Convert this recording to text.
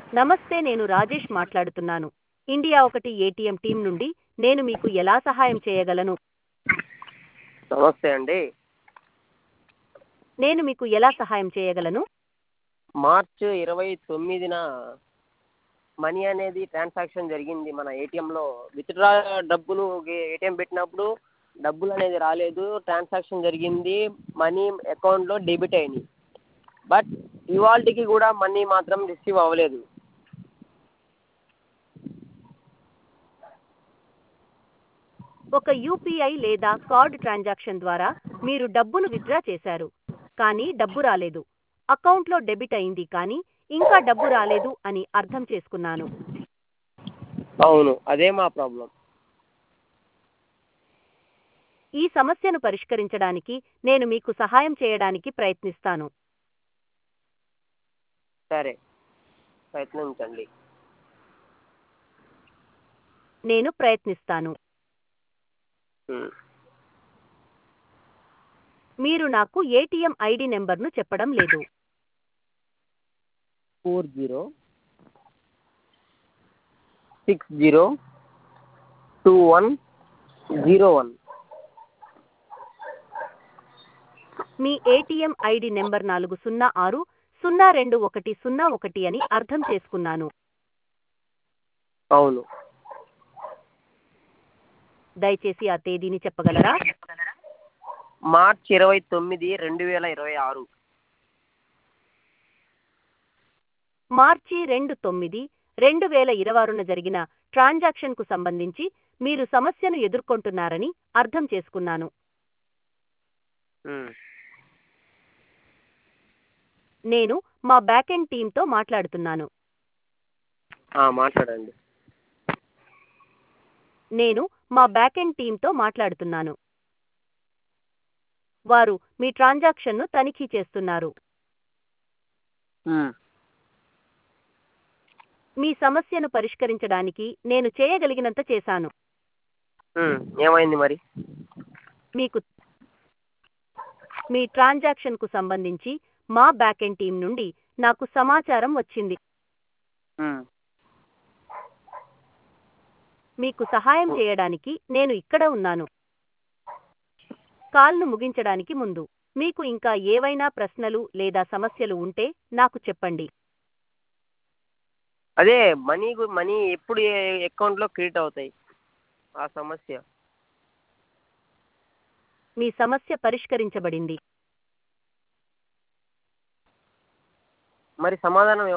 నమస్తే నేను రాజేష్ మాట్లాడుతున్నాను ఇండియా ఒకటి ఏటీఎం టీం నుండి నేను మీకు ఎలా సహాయం చేయగలను నమస్తే అండి నేను మీకు ఎలా సహాయం చేయగలను మార్చ్ ఇరవై తొమ్మిదిన మనీ అనేది ట్రాన్సాక్షన్ జరిగింది మన ఏటీఎంలో విత్డ్రా డబ్బులు ఏటీఎం పెట్టినప్పుడు డబ్బులు అనేది రాలేదు ట్రాన్సాక్షన్ జరిగింది మనీ అకౌంట్లో డెబిట్ అయినాయి బట్ ఇవాళకి కూడా మనీ మాత్రం రిసీవ్ అవ్వలేదు ఒక యూపీఐ లేదా కార్డ్ ట్రాన్సాక్షన్ ద్వారా మీరు డబ్బును విత్డ్రా చేశారు కానీ డబ్బు రాలేదు అకౌంట్లో డెబిట్ అయింది కానీ ఇంకా డబ్బు రాలేదు అని అర్థం చేసుకున్నాను అవును అదే మా ప్రాబ్లం ఈ సమస్యను పరిష్కరించడానికి నేను మీకు సహాయం చేయడానికి ప్రయత్నిస్తాను సరే ప్రయత్నించండి నేను ప్రయత్నిస్తాను ఉమ్. మీరు నాకు ఏటీఎం ఐడి నెంబర్ను చెప్పడం లేదు four zero six zero two one zero one మీ ఏటీఎం ఐడి నెంబర్ నాలుగు సున్నా ఆరు సున్నా రెండు ఒకటి సున్నా ఒకటి అని అర్థం చేసుకున్నాను అవును దయచేసి ఆ తేదీని చెప్పగలరా మార్చ్ ఇరవై తొమ్మిది రెండు వేల ఇరవై ఆరు మార్చి రెండు తొమ్మిది రెండు వేల ఇరవైన జరిగిన ట్రాన్సాక్షన్కు సంబంధించి మీరు సమస్యను ఎదుర్కొంటున్నారని అర్థం చేసుకున్నాను ఉమ్. నేను మా బ్యాకెండ్ టీంతో మాట్లాడుతున్నాను ఆ, మాట్లాడండి నేను మా బ్యాకెండ్ టీంతో మాట్లాడుతున్నాను వారు మీ ట్రాన్సాక్షన్ను తనిఖీ చేస్తున్నారు ఉమ్. మీ సమస్యను పరిష్కరించడానికి నేను చేయగలిగినంత చేశాను ఉమ్. ఏమైంది మరి మీకు మీ ట్రాన్సాక్షన్కు సంబంధించి మా బ్యాకెండ్ టీం నుండి నాకు సమాచారం వచ్చింది ఉమ్. మీకు సహాయం చేయడానికి నేను ఇక్కడ ఉన్నాను కాల్ను ముగించడానికి ముందు మీకు ఇంకా ఏవైనా ప్రశ్నలు లేదా సమస్యలు ఉంటే నాకు చెప్పండి అదే మనీ గు- మనీ ఎప్పుడు ఏ అకౌంట్లో క్రెడిట్ అవుతాయి ఆ సమస్య మీ సమస్య పరిష్కరించబడింది మరి సమాధానం